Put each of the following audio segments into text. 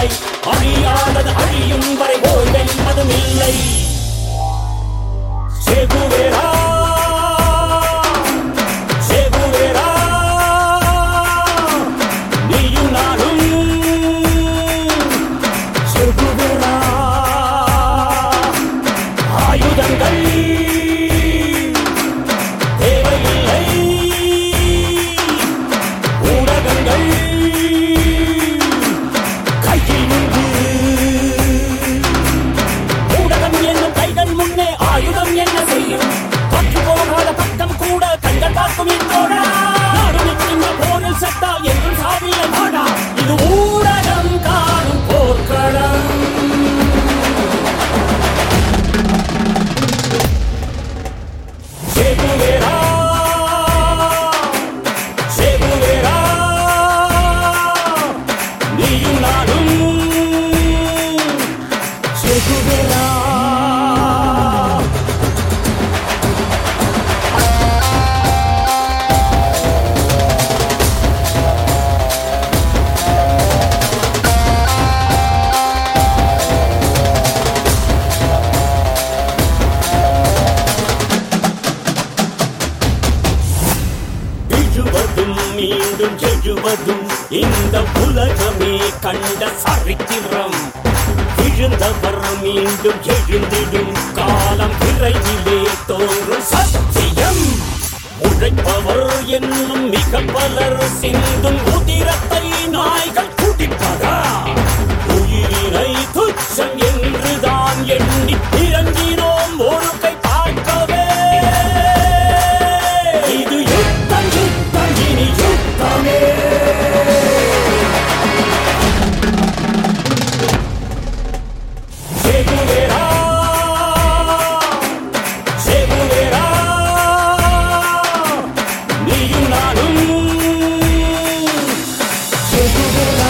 இல்லை அழியாதது அழியும் வரை ஓய்வென்பதும் இல்லை சேகுவேரா சேகுவேரா நீயும் நானும் சேகுவேரா ஆயுதங்கள் தேவையில்லை ஊடகங்கள் கையில் உண்டு ஊடகம் என்னும் கைகள் முன்னே ஆயுதம் என்ன செய்யும் பற்று போகாத பக்கம் கூட கண்கள் பார்க்கும் என்றோட நாடு நிற்கின்ற போரில் சத்தா என்றும் சாவில்லை மாடா இது ஊடகம் காணும் போர்க்களம் சேகுவேரா சேகுவேரா நீயும் நானும் சேகுவேரா விழுவதும் மீண்டும் எழுவதும் இந்த உலகமே கண்ட சரித்திரம் விழுந்தவர் மீண்டும் எழுந்திடும் காலம் விரைவிலே தோன்றும் சத்தியம் உழைப்பவர் என்னும் மிக பலர் சிந்தும் உதிரத்தை நாய்கள் குடிப்பதா உயிரினை துச்சம் என்றுதான் எண்ணி இறங்கினோம் ஒரு கை பார்க்கவே இது யுத்தம் யுத்தம் இனி யுத்தமே சேகுவேரா சேகுவேரா நீயும் நானும் சேகுவேரா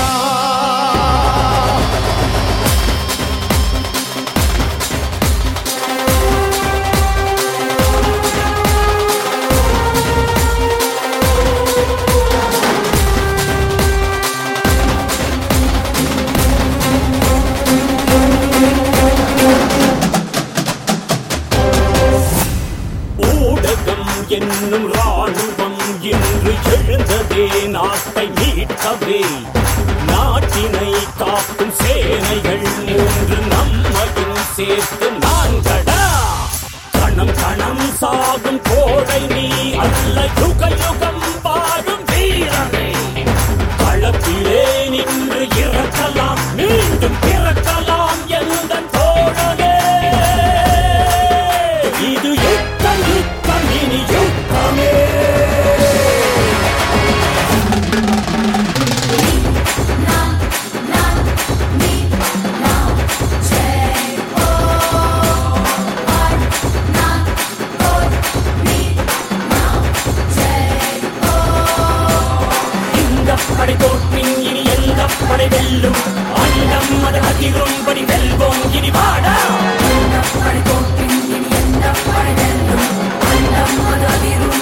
ஊடகம் என்னும் ராணுவம் இன்று எழுந்ததே நாட்டை மீட்கவே நாட்டினை காக்கும் சேனைகள் மூன்று நம்மையும் சேர்த்து நான்கடா கணம் கணம் சாகும் கோடை நீ அல்ல யுக யுகம் வாழும் வீரனே களத்திலே நின்று இறக்கலாம் மீண்டும் பிறக்கலாம் எந்த தோழனே இது யுத்தம் யுத்தம் இனி யுத்தமே இந்த படை தோற்பின் இனி எந்த படை வெல்லும் அண்டம் அது அதிரும்படி வெல்வோம் இனி வாடா படை தோற்பின் இனி எந்த படை வெல்லும் அண்டம் அது அதிரும்